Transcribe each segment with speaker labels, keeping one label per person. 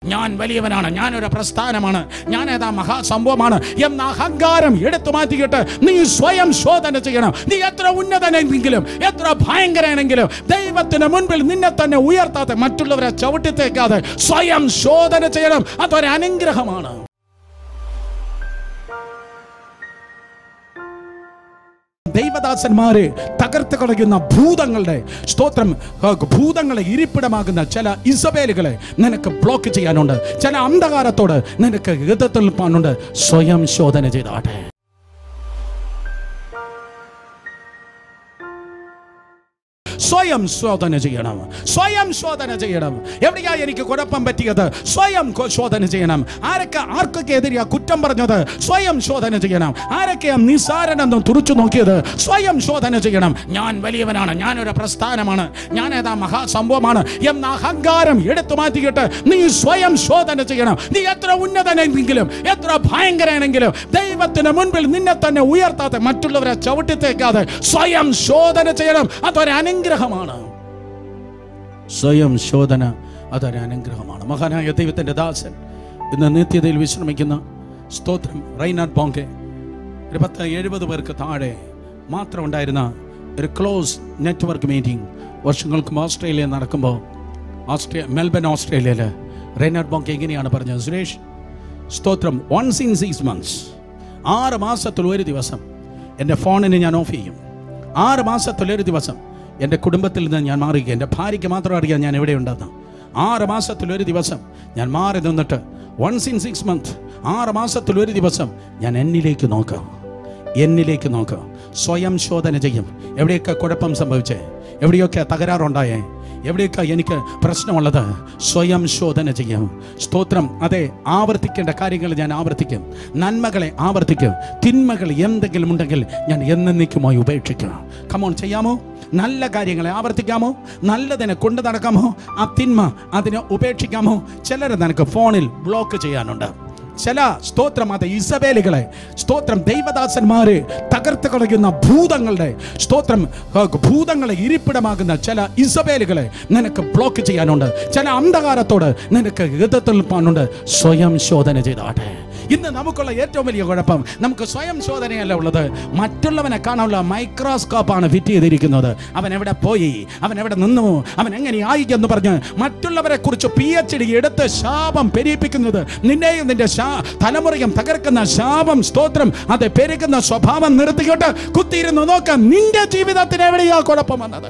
Speaker 1: ഞാൻ വലിയവനാണ് ഞാനൊരു പ്രസ്ഥാനമാണ് ഞാൻ ഏതാ മഹാസംഭവമാണ് എന്ന അഹങ്കാരം എടുത്തു മാറ്റിയിട്ട് നീ സ്വയം ശോധന ചെയ്യണം നീ എത്ര ഉന്നതനെങ്കിലും എത്ര ഭയങ്കരനെങ്കിലും ദൈവത്തിന് മുൻപിൽ നിന്നെ തന്നെ ഉയർത്താതെ മറ്റുള്ളവരെ ചവിട്ടിത്തേക്കാതെ സ്വയം ശോധന ചെയ്യണം അതൊരു അനുഗ്രഹമാണ് ദൈവദാസന്മാരെ തകർത്ത് കളയുന്ന ഭൂതങ്ങളുടെ സ്തോത്രം ആ, ഭൂതങ്ങളെ ഇരിപ്പിടമാകുന്ന ചില ഇസബേലുകളെ നിനക്ക് ബ്ലോക്ക് ചെയ്യാനുണ്ട് ചില അന്ധകാരത്തോട് നിനക്ക് എതിർത്ത് നിൽപ്പാനുണ്ട് സ്വയം ശോധന ചെയ്താട്ടെ സ്വയം ശോധന ചെയ്യണം സ്വയം ശോധന ചെയ്യണം എവിടെയാ എനിക്ക് കുഴപ്പം പറ്റിയത് സ്വയം കൊ- ശോധന ചെയ്യണം ആരൊക്കെ ആർക്കൊക്കെ എതിരെയാ കുറ്റം പറഞ്ഞത് സ്വയം ശോധന ചെയ്യണം ആരൊക്കെയാ നിസാരനെന്ന് തുറച്ചു നോക്കിയത് സ്വയം ശോധന ചെയ്യണം ഞാൻ വലിയവനാണ് ഞാനൊരു പ്രസ്ഥാനമാണ് ഞാൻ ഏതാ മഹാസംഭവമാണ് എന്ന അഹങ്കാരം എടുത്തു മാറ്റിയിട്ട് നീ സ്വയം ശോധന ചെയ്യണം നീ എത്ര ഉന്നതനെങ്കിലും എത്ര ഭയങ്കരനെങ്കിലും ദൈവത്തിന് മുൻപിൽ നിന്നെ തന്നെ ഉയർത്താതെ മറ്റുള്ളവരെ ചവിട്ടിത്തേക്കാതെ സ്വയം ശോധന ചെയ്യണം അതൊരു അനുഗ്രഹമാണ് സ്വയം ശോധന അതൊരു അനുഗ്രഹമാണ് മഹാനായ ദൈവത്തിന്റെ ദാസൻ ഇന്ന് നിത്യതയിൽ വിശ്രമിക്കുന്ന സ്തോത്രം റൈനാഡ് ബോങ്കെ ഒരു പത്ത് എഴുപത് പേർക്ക് താഴെ മാത്രം ഉണ്ടായിരുന്ന ഒരു ക്ലോസ് നെറ്റ്വർക്ക് മീറ്റിംഗ് വർഷങ്ങൾക്ക് ഓസ്ട്രേലിയ നടക്കുമ്പോൾ ഓസ്ട്രേ മെൽബൺ ഓസ്ട്രേലിയയിൽ റൈനാഡ് ബോങ്കെ എങ്ങനെയാണ് പറഞ്ഞത് സുരേഷ് സ്തോത്രം വൺസ് ഇൻ സിക്സ് മന്ത്സ് ആറ് മാസത്തിൽ ഒരു ദിവസം എൻ്റെ ഫോണിന് ഞാൻ ഓഫ് ചെയ്യും ആറ് മാസത്തിൽ ഒരു ദിവസം എൻ്റെ കുടുംബത്തിൽ നിന്ന് ഞാൻ മാറുക എൻ്റെ ഭാര്യയ്ക്ക് മാത്രം അറിയാം ഞാൻ എവിടെ ഉണ്ടെന്ന് ആറ് മാസത്തിൽ ഒരു ദിവസം ഞാൻ മാറി നിന്നിട്ട് വൺസ് ഇൻ സിക്സ് മന്ത് ആറ് മാസത്തിൽ ഒരു ദിവസം ഞാൻ എന്നിലേക്ക് നോക്കാം എന്നിലേക്ക് നോക്കുക സ്വയം ശോധന ചെയ്യും എവിടെയൊക്കെ കുഴപ്പം സംഭവിച്ചേ എവിടെയൊക്കെ തകരാറുണ്ടായേ എവിടെയൊക്കെ എനിക്ക് പ്രശ്നമുള്ളത് സ്വയം ശോധന ചെയ്യും സ്തോത്രം അതെ ആവർത്തിക്കേണ്ട കാര്യങ്ങൾ ഞാൻ ആവർത്തിക്കും നന്മകളെ ആവർത്തിക്കും തിന്മകൾ എന്തെങ്കിലും ഉണ്ടെങ്കിൽ ഞാൻ എന്നേക്കുമായി ഉപേക്ഷിക്കും കമോൺ ചെയ്യാമോ നല്ല കാര്യങ്ങളെ ആവർത്തിക്കാമോ നല്ലതിനെ കൊണ്ടു നടക്കാമോ ആ തിന്മ അതിനെ ഉപേക്ഷിക്കാമോ ചിലർ നിനക്ക് ഫോണിൽ ബ്ലോക്ക് ചെയ്യാനുണ്ട് ചില സ്തോത്രം അത് ഇസബേലുകളെ സ്തോത്രം ദൈവദാസന്മാരെ തകർത്ത് കളയുന്ന ഭൂതങ്ങളുടെ സ്തോത്രം ആ, ഭൂതങ്ങളെ ഇരിപ്പിടമാകുന്ന ചില ഇസബേലുകളെ നിനക്ക് ബ്ലോക്ക് ചെയ്യാനുണ്ട് ചില അന്ധകാരത്തോട് നിനക്ക് എതിർത്ത് നിൽപ്പാനുണ്ട് സ്വയം ശോധന ചെയ്താട്ടെ ഇന്ന് നമുക്കുള്ള ഏറ്റവും വലിയ കുഴപ്പം നമുക്ക് സ്വയം ശോധനയല്ല ഉള്ളത് മറ്റുള്ളവനെ കാണാനുള്ള മൈക്രോസ്കോപ്പാണ് ഫിറ്റ് ചെയ്തിരിക്കുന്നത് അവൻ എവിടെ പോയി അവൻ എവിടെ നിന്നു അവൻ എങ്ങനെയായി എന്ന് പറഞ്ഞ് മറ്റുള്ളവരെ കുറിച്ച് പി എച്ച് ഡി എടുത്ത് ശാപം പെരിയിപ്പിക്കുന്നത് നിന്നെയും നിന്റെ ശാ തലമുറയും തകർക്കുന്ന ശാപം സ്തോത്രം അത് പെരുകുന്ന സ്വഭാവം നിർത്തിക്കൊണ്ട് കുത്തിയിരുന്ന് നോക്കാം നിന്റെ ജീവിതത്തിന് എവിടെയാ കുഴപ്പം വന്നത്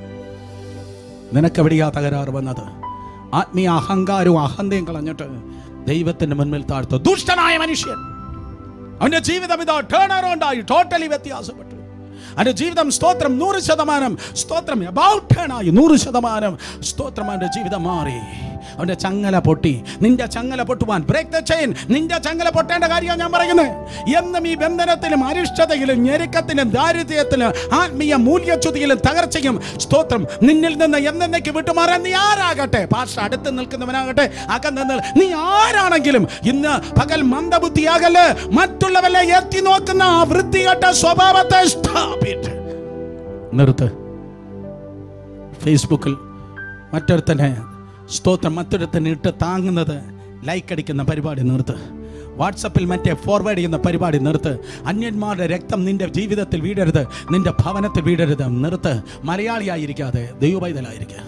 Speaker 1: നിനക്കെവിടെയാ തകരാറ് വന്നത് ആത്മീയ അഹങ്കാരവും അഹന്തയും കളഞ്ഞിട്ട് ദൈവത്തിന്റെ മുൻപിൽ താഴ്ത്തു ദുഷ്ടനായ മനുഷ്യൻ അവന്റെ ജീവിതം ഇതാ ടേൺ അറൗണ്ട് ആയി ടോട്ടലി വ്യത്യാസപ്പെട്ടു അവന്റെ ജീവിതം സ്തോത്രം നൂറ് ശതമാനം സ്തോത്രം about turn ആയി നൂറ് ശതമാനം സ്തോത്രം അവന്റെ ജീവിതം മാറി അവന്റെ ചങ്ങല പൊട്ടി നിന്റെ ചങ്ങല പൊട്ടുവാൻ ബ്രേക്ക് ദ ചെയിൻ നിന്റെ ചങ്ങല പൊട്ടേണ്ട കാര്യമാണ് ഞാൻ പറയുന്നത് എന്നും ഈ ബന്ധനത്തിലും അരിഷ്ടതയിലും ഞെരുക്കത്തിലും ദാരിദ്ര്യത്തിലും ആത്മീയ മൂല്യച്യുതിയിലും തകർച്ചയും സ്തോത്രം നിന്നിൽ നിന്ന് എന്നേക്ക് വിട്ടുമാറാൻ നീ ആരാകട്ടെ പാർഷ അടുത്ത് നിൽക്കുന്നവനാകട്ടെ അകന്ന് നിൽ- നീ ആരാണെങ്കിലും ഇന്ന് പകൽ മന്ദബുദ്ധിയാകല് മറ്റുള്ളവരെ എത്തി നോക്കുന്ന ആ വൃത്തികെട്ട സ്വഭാവത്തെ സ്ഥാപിട്ട് നിർത്ത് ഫേസ്ബുക്കിൽ മറ്റൊരുത്തനെ സ്തോത്രം മറ്റൊരുത്തനെ ഇട്ട് താങ്ങുന്നത് ലൈക്ക് അടിക്കുന്ന പരിപാടി നിർത്ത് വാട്സപ്പിൽ മറ്റേ ഫോർവേഡ് ചെയ്യുന്ന പരിപാടി നിർത്ത് അന്യന്മാരുടെ രക്തം നിന്റെ ജീവിതത്തിൽ വീഴരുത് നിന്റെ ഭവനത്തിൽ വീഴരുത് നിർത്ത് മലയാളിയായിരിക്കാതെ ദൈവപൈതലായിരിക്കുക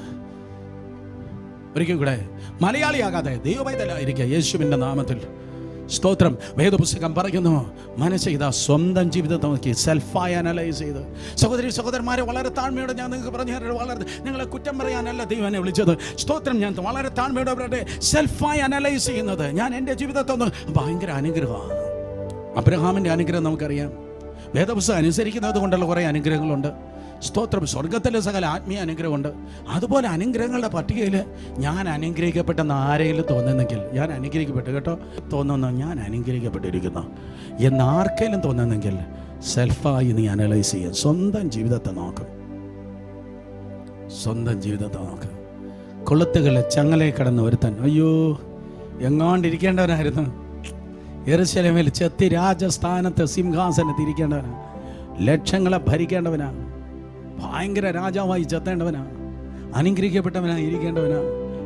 Speaker 1: ഒരിക്കൽ കൂടെ മലയാളിയാകാതെ ദൈവപൈതലായിരിക്കുക യേശുവിൻ്റെ നാമത്തിൽ സ്തോത്രം വേദപുസ്തകം പറയുന്നു മനസ്സ് ചെയ്ത സ്വന്തം ജീവിതത്തെ നോക്കി സെൽഫായി അനലൈസ് ചെയ്ത് സഹോദരി സഹോദരന്മാരെ വളരെ താഴ്മയോടെ ഞാൻ നിങ്ങൾക്ക് പറഞ്ഞു തരാം വളരെ നിങ്ങളെ കുറ്റം പറയാനല്ല ദൈവം എന്നെ വിളിച്ചത് സ്തോത്രം ഞാൻ വളരെ താഴ്മയോടെ അവരുടെ സെൽഫായി അനലൈസ് ചെയ്യുന്നത് ഞാൻ എൻ്റെ ജീവിതത്തെ ഒന്ന് ഭയങ്കര അനുഗ്രഹമാണ് അബ്രഹാമിൻ്റെ അനുഗ്രഹം നമുക്കറിയാം വേദപുസ്തകം അനുസരിക്കുന്നത് കൊണ്ടുള്ള കുറേ അനുഗ്രഹങ്ങളുണ്ട് സ്തോത്രം സ്വർഗത്തിലെ സകല ആത്മീയ അനുഗ്രഹമുണ്ട് അതുപോലെ അനുഗ്രഹങ്ങളുടെ പട്ടികയിൽ ഞാൻ അനുഗ്രഹിക്കപ്പെട്ടെന്ന് ആരെങ്കിലും തോന്നുന്നെങ്കിൽ ഞാൻ അനുഗ്രഹിക്കപ്പെട്ടു കേട്ടോ തോന്നുന്നു ഞാൻ അനുഗ്രഹിക്കപ്പെട്ടിരിക്കുന്നു എന്ന് ആർക്കെങ്കിലും തോന്നുന്നെങ്കിൽ സെൽഫായി നീ അനലൈസ് ചെയ്യുക സ്വന്തം ജീവിതത്തെ നോക്കും സ്വന്തം ജീവിതത്തെ നോക്ക് കൊളുത്തുകളിൽ ചങ്ങലയിൽ കിടന്ന് ഒരുത്തൻ അയ്യോ എങ്ങാണ്ടിരിക്കേണ്ടവനായിരുന്നു എറുശലേമിൽ ചെത്തി രാജസ്ഥാനത്ത് സിംഹാസനത്ത് ഇരിക്കേണ്ടവനാ ലക്ഷങ്ങളെ ഭരിക്കേണ്ടവനാ ഭയങ്കര രാജാവായി ചെത്തേണ്ടവനാ അനുഗ്രഹിക്കപ്പെട്ടവനാ ഇരിക്കേണ്ടവനാ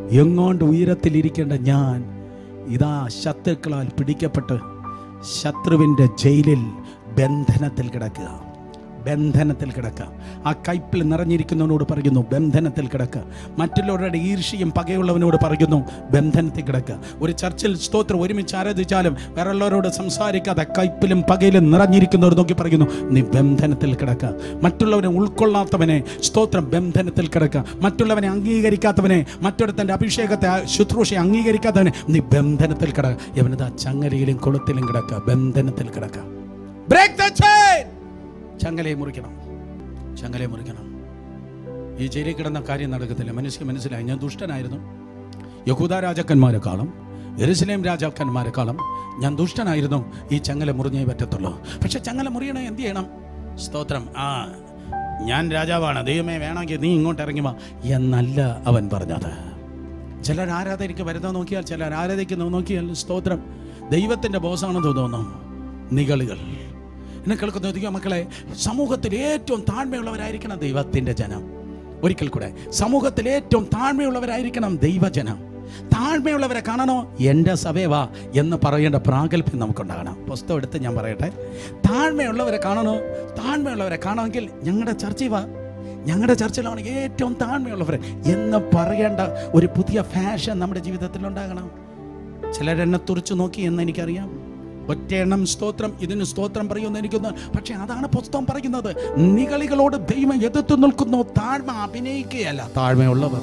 Speaker 1: എങ്ങോണ്ട് ഉയരത്തിലിരിക്കേണ്ട ഞാൻ ഇതാ ശത്രുക്കളാൽ പിടിക്കപ്പെട്ട് ശത്രുവിൻ്റെ ജയിലിൽ ബന്ധനത്തിൽ കിടക്കുക ബന്ധനത്തിൽ കിടക്കുക ആ കയ്പിൽ നിറഞ്ഞിരിക്കുന്നവനോട് പറയുന്നു ബന്ധനത്തിൽ കിടക്കുക മറ്റുള്ളവരുടെ ഈർഷ്യയും പകയുള്ളവനോട് പറയുന്നു ബന്ധനത്തിൽ കിടക്കുക ഒരു ചർച്ചിൽ സ്തോത്രം ഒരുമിച്ച് ആരാധിച്ചാലും വേറെയുള്ളവരോട് സംസാരിക്കാതെ കയ്പിലും പകയിലും നിറഞ്ഞിരിക്കുന്നവർ നോക്കി പറയുന്നു നീ ബന്ധനത്തിൽ കിടക്കുക മറ്റുള്ളവനെ ഉൾക്കൊള്ളാത്തവനെ സ്തോത്രം ബന്ധനത്തിൽ കിടക്കുക മറ്റുള്ളവനെ അംഗീകരിക്കാത്തവനെ മറ്റൊരുത്തൻ്റെ അഭിഷേകത്തെ ആ ശുശ്രൂഷയെ അംഗീകരിക്കാത്തവനെ നീ ബന്ധനത്തിൽ കിടക്കുക യവനതാ ചങ്ങലയിലും കൊളുത്തിലും കിടക്കുക ബന്ധനത്തിൽ കിടക്കുക ബ്രേക്ക് ദ ചെയിൻ ചങ്ങലയെ മുറിക്കണം ചങ്ങലയെ മുറിക്കണം ഈ ജയിലിൽ കിടന്ന കാര്യം നടക്കത്തില്ല മനുഷ്യ മനസ്സിലായി ഞാൻ ദുഷ്ടനായിരുന്നു യഹൂദ രാജാക്കന്മാരെക്കാളും എരുസലേം രാജാക്കന്മാരെക്കാളും ഞാൻ ദുഷ്ടനായിരുന്നു ഈ ചങ്ങല മുറിഞ്ഞേ പറ്റത്തുള്ളൂ പക്ഷെ ചങ്ങല മുറിയണേ എന്ത് ചെയ്യണം സ്തോത്രം ആ ഞാൻ രാജാവാണ് ദൈവമേ വേണമെങ്കിൽ നീ ഇങ്ങോട്ട് ഇറങ്ങി വാ എന്നല്ല അവൻ പറഞ്ഞത് ചിലർ ആരാധനയ്ക്ക് വരുന്നത് നോക്കിയാൽ ചിലർ ആരാധിക്കുന്നത് നോക്കിയാൽ സ്തോത്രം ദൈവത്തിൻ്റെ ബോസാണെന്ന് തോന്നുന്നു നികളികൾ എന്നെ കേൾക്കുന്ന അധികം മക്കളെ സമൂഹത്തിൽ ഏറ്റവും താഴ്മയുള്ളവരായിരിക്കണം ദൈവത്തിൻ്റെ ജനം ഒരിക്കൽ കൂടെ സമൂഹത്തിൽ ഏറ്റവും താഴ്മയുള്ളവരായിരിക്കണം ദൈവജനം താഴ്മയുള്ളവരെ കാണണോ എൻ്റെ സഭയവാ എന്ന് പറയേണ്ട പ്രാഗൽഭ്യം നമുക്കുണ്ടാകണം പുസ്തകം എടുത്ത് ഞാൻ പറയട്ടെ താഴ്മയുള്ളവരെ കാണണോ താഴ്മയുള്ളവരെ കാണണമെങ്കിൽ ഞങ്ങളുടെ ചർച്ചയിൽ വാ ഞങ്ങളുടെ ചർച്ചിലാണ് ഏറ്റവും താഴ്മയുള്ളവർ എന്ന് പറയേണ്ട ഒരു പുതിയ ഫാഷൻ നമ്മുടെ ജീവിതത്തിൽ ഉണ്ടാകണം ചിലരെന്നെ തുറച്ചു നോക്കി എന്ന് എനിക്കറിയാം ഒറ്റ എണ്ണം സ്തോത്രം ഇതിന് സ്തോത്രം പറയുമെന്ന് എനിക്കൊന്ന് പക്ഷെ അതാണ് പുസ്തകം പറയുന്നത് നികളികളോട് ദൈവം എതിർത്ത് നിൽക്കുന്നു താഴ്മ അഭിനയിക്കുകയല്ല താഴ്മയുള്ളവർ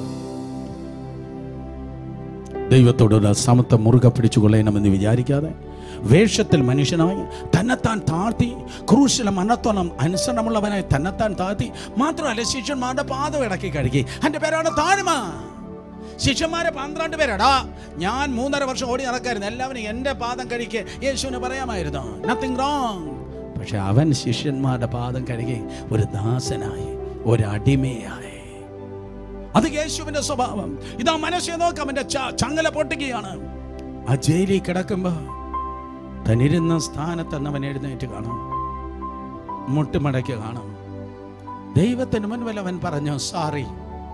Speaker 1: ദൈവത്തോടുള്ള സമത്വം മുറുകെ പിടിച്ചു കൊള്ളണമെന്ന് വിചാരിക്കാതെ വേഷത്തിൽ മനുഷ്യനായി തന്നെത്താൻ താഴ്ത്തി ക്രൂശിലെ മരണത്തോളം അനുസരണമുള്ളവനായി തന്നെത്താൻ താഴ്ത്തി മാത്രമല്ല ശിഷ്യന്മാരുടെ പാദം ഇടക്കി കഴുകി എൻ്റെ പേരാണ് താഴ്മ ശിഷ്യന്മാരെ പന്ത്രണ്ട് പേരാടാ ഞാൻ മൂന്നര വർഷം ഓടി നടക്കായിരുന്നു എല്ലാവരും എൻ്റെ പാദം കഴുകി യേശുവിന് പറയാമായിരുന്നു നത്തിങ് റോങ് പക്ഷെ അവൻ ശിഷ്യന്മാരുടെ പാദം കഴുകി ഒരു ദാസനായി ഒരു അടിമയായി അത് യേശുവിന്റെ സ്വഭാവം ഇതാ മനസ്സിനെ നോക്കാം അവന്റെ ച- ചങ്ങല പൊട്ടുകയാണ് ആ ജയിലിൽ കിടക്കുമ്പോ തനിരുന്ന സ്ഥാനത്ത് അവൻ എഴുന്നേറ്റ് കാണും മുട്ടുമടക്കി കാണും ദൈവത്തിന് മുൻപിൽ അവൻ പറഞ്ഞു സോറി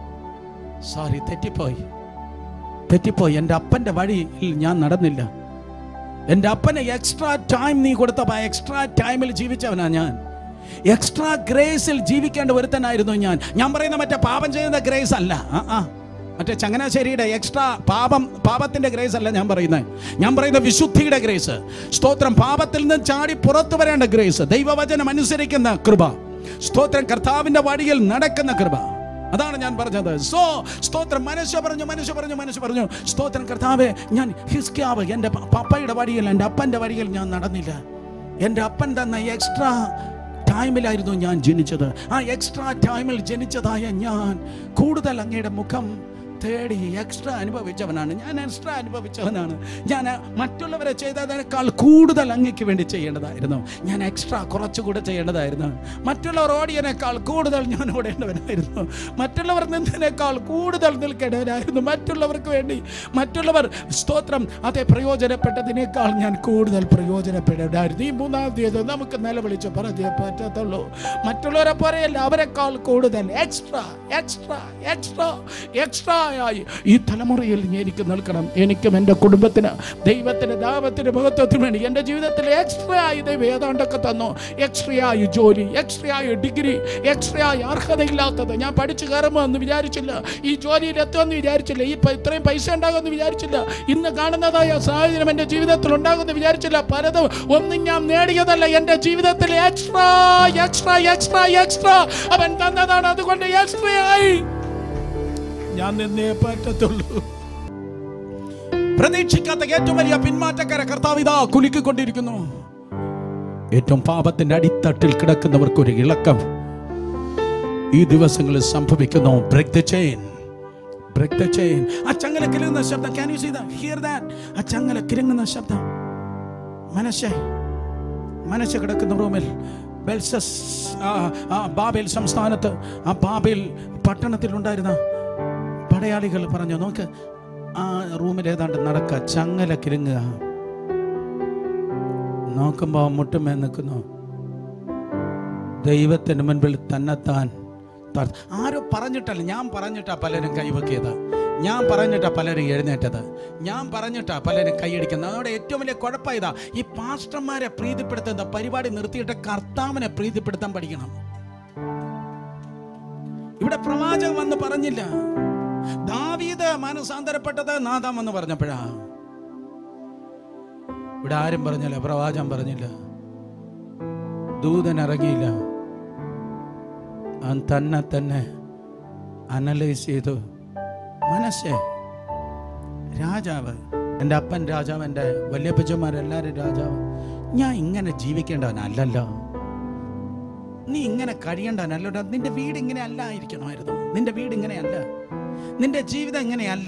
Speaker 1: സോറി തെറ്റിപ്പോയി തെറ്റിപ്പോയി എൻ്റെ അപ്പൻ്റെ വഴിയിൽ ഞാൻ നടന്നില്ല എൻ്റെ അപ്പന് എക്സ്ട്രാ ടൈം നീ കൊടുത്തപ്പോൾ ആ എക്സ്ട്രാ ടൈമിൽ ജീവിച്ചവനാ ഞാൻ എക്സ്ട്രാ ഗ്രേസിൽ ജീവിക്കേണ്ട ഒരുത്തനായിരുന്നു ഞാൻ ഞാൻ പറയുന്ന മറ്റേ പാപം ചെയ്യുന്ന ഗ്രേസ് അല്ല ആ ആ മറ്റേ ചങ്ങനാശ്ശേരിയുടെ എക്സ്ട്രാ പാപം പാപത്തിന്റെ ഗ്രേസ് അല്ല ഞാൻ പറയുന്നത് ഞാൻ പറയുന്ന വിശുദ്ധിയുടെ ഗ്രേസ് സ്തോത്രം പാപത്തിൽ നിന്ന് ചാടി പുറത്തു വരേണ്ട ഗ്രേസ് ദൈവവചനം അനുസരിക്കുന്ന കൃപ സ്തോത്രം കർത്താവിന്റെ വഴിയിൽ നടക്കുന്ന കൃപ അതാണ് ഞാൻ പറഞ്ഞത് സോ സ്തോത്രം മനുഷ്യ പറഞ്ഞു മനുഷ്യ പറഞ്ഞു മനുഷ്യ പറഞ്ഞു സ്തോത്രം കർത്താവെ ഞാൻ ഹിസ്ക്യാവ് എൻ്റെ പ- പപ്പയുടെ വഴിയിൽ എൻ്റെ അപ്പൻ്റെ വഴിയിൽ ഞാൻ നടന്നില്ല എൻ്റെ അപ്പൻ തന്ന എക്സ്ട്രാ ടൈമിലായിരുന്നു ഞാൻ ജനിച്ചത് ആ എക്സ്ട്രാ ടൈമിൽ ജനിച്ചതായ ഞാൻ കൂടുതൽ അങ്ങയുടെ മുഖം തേടി എക്സ്ട്രാ അനുഭവിച്ചവനാണ് ഞാൻ എക്സ്ട്രാ അനുഭവിച്ചവനാണ് ഞാൻ മറ്റുള്ളവരെ ചെയ്തതിനേക്കാൾ കൂടുതൽ അങ്ങയ്ക്ക് വേണ്ടി ചെയ്യേണ്ടതായിരുന്നു ഞാൻ എക്സ്ട്രാ കുറച്ചുകൂടെ ചെയ്യേണ്ടതായിരുന്നു മറ്റുള്ളവർ ഓടിയതിനേക്കാൾ കൂടുതൽ ഞാൻ ഓടേണ്ടവനായിരുന്നു മറ്റുള്ളവർ നിന്നതിനേക്കാൾ കൂടുതൽ നിൽക്കേണ്ടവനായിരുന്നു മറ്റുള്ളവർക്ക് വേണ്ടി മറ്റുള്ളവർ സ്തോത്രം അതെ പ്രയോജനപ്പെട്ടതിനേക്കാൾ ഞാൻ കൂടുതൽ പ്രയോജനപ്പെടേണ്ടായിരുന്നു ഈ മൂന്നാം തീയതി നമുക്ക് നിലവിളിച്ച് പറഞ്ഞേ പറ്റത്തുള്ളൂ മറ്റുള്ളവരെ പോലെയല്ല അവരെക്കാൾ കൂടുതൽ എക്സ്ട്രാ എക്സ്ട്രാ എക്സ്ട്രാ എക്സ്ട്രാ ആയി ഈ തലമുറയിൽ എനിക്ക് നിൽക്കണം എനിക്കും എൻ്റെ കുടുംബത്തിന് ദൈവത്തിന് ദാപത്തിന് മഹത്വത്തിന് വേണ്ടി എൻ്റെ ജീവിതത്തിൽ എക്സ്ട്രാ ആയി ദൈവം ഏതാണ്ടൊക്കെ തന്നു എക്സ്ട്രാ ആയി ജോലി എക്സ്ട്രാ ആയി ഡിഗ്രി എക്സ്ട്രാ ആയി അർഹതയില്ലാത്തത് ഞാൻ പഠിച്ചു കയറുമോ എന്ന് വിചാരിച്ചില്ല ഈ ജോലിയിൽ എത്തുമെന്ന് വിചാരിച്ചില്ല ഈ പ- ഇത്രയും പൈസ ഉണ്ടാകുമെന്ന് വിചാരിച്ചില്ല ഇന്ന് കാണുന്നതായ സാഹചര്യം എൻ്റെ ജീവിതത്തിൽ ഉണ്ടാകുമെന്ന് വിചാരിച്ചില്ല പലതും ഒന്നും ഞാൻ നേടിയതല്ല എൻ്റെ ജീവിതത്തിൽ എക്സ്ട്രാ എക്സ്ട്രാ എക്സ്ട്രാ എക്സ്ട്രാ അവൻ തന്നതാണ് അതുകൊണ്ട് എക്സ്ട്രാ ആയി ഞാൻ നിന്നേ പറ്റത്തുള്ളൂ പ്രതീക്ഷിക്കാത്ത ഏറ്റവും വലിയ പിന്മാറ്റക്കാരെ കർത്താവ് ഇതാ കുലുക്കിക്കൊണ്ടിരിക്കുന്നു ഏറ്റവും പാപത്തിന്റെ അടിത്തട്ടിൽ കിടക്കുന്നവർക്ക് ഒരു ഇളക്കം ഈ ദിവസങ്ങളിൽ സംഭവിക്കുന്നു break the chain break the chain ആ ചങ്ങല കിലുങ്ങുന്ന ശബ്ദം can you see that hear that ആ ചങ്ങല കിലുങ്ങുന്ന ശബ്ദം മനസ്സേ മനസ്സ് കിടക്കുന്ന റൂമിൽ ബെൽസസ് ആ, ആ ബാബേൽ സംസ്ഥാനത്ത് ആ ബാബേൽ പട്ടണത്തിലുണ്ടായിരുന്ന പടയാളികൾ പറഞ്ഞു നോക്ക് ആ റൂമിൽ ഏതാണ്ട് നടക്കുക ചങ്ങല കിലുങ്ങുക നോക്കുമ്പോൾ മുട്ടുമേ നിൽക്കുന്നു ദൈവത്തിന് മുൻപിൽ തന്നെത്താൻ താഴ്ത്തി. ആരോ പറഞ്ഞിട്ടല്ല ഞാൻ പറഞ്ഞിട്ടാ പലരും കൈവക്കിയത് ഞാൻ പറഞ്ഞിട്ടാ പലരും എഴുന്നേറ്റത് ഞാൻ പറഞ്ഞിട്ടാ പലരും കൈയടിക്കുന്നത് അതോടെ ഏറ്റവും വലിയ കുഴപ്പം ഇതാ ഈ പാസ്റ്റർമാരെ പ്രീതിപ്പെടുത്തുന്ന പരിപാടി നിർത്തിയിട്ട് കർത്താവിനെ പ്രീതിപ്പെടുത്താൻ പഠിക്കണം ഇവിടെ പ്രവാചകൻ വന്ന് പറഞ്ഞില്ല ദാവീദ് മനസാന്തരപ്പെട്ടത് നാദാം വന്ന് പറഞ്ഞപ്പോഴാ ഇവിടെ ആരും പറഞ്ഞില്ല പ്രവാചകൻ പറഞ്ഞില്ല ദൂതൻ ഇറങ്ങിയില്ല അവൻ തന്നെ തന്നെ അനലൈസ് ചെയ്തു മനസ്സേ രാജാവ് എൻ്റെ അപ്പൻ രാജാവ് എൻ്റെ വല്യപ്പച്ചന്മാരെല്ലാവരും രാജാവ് ഞാൻ ഇങ്ങനെ ജീവിക്കേണ്ടവനല്ലല്ലോ നീ ഇങ്ങനെ കഴിയേണ്ടവനല്ലോ നിന്റെ വീട് ഇങ്ങനെ അല്ല ആയിരിക്കണമായിരുന്നു നിന്റെ വീട് ഇങ്ങനെയല്ല നിന്റെ ജീവിതം ഇങ്ങനെയല്ല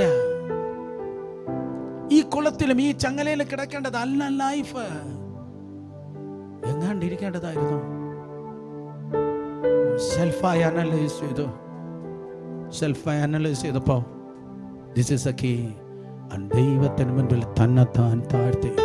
Speaker 1: ഈ കുളത്തിലും ഈ ചങ്ങലയിൽ കിടക്കേണ്ടതല്ല ലൈഫ് എങ്ങാണ്ടിരിക്കേണ്ടതായിരുന്നു സെൽഫായി അനലൈസ് ചെയ്തു സെൽഫായി അനലൈസ് ചെയ്തപ്പോ ദിസ് ഇസ് എ കീ ദൈവത്തിന് മുൻപിൽ തന്നെത്താൻ താഴ്ത്തി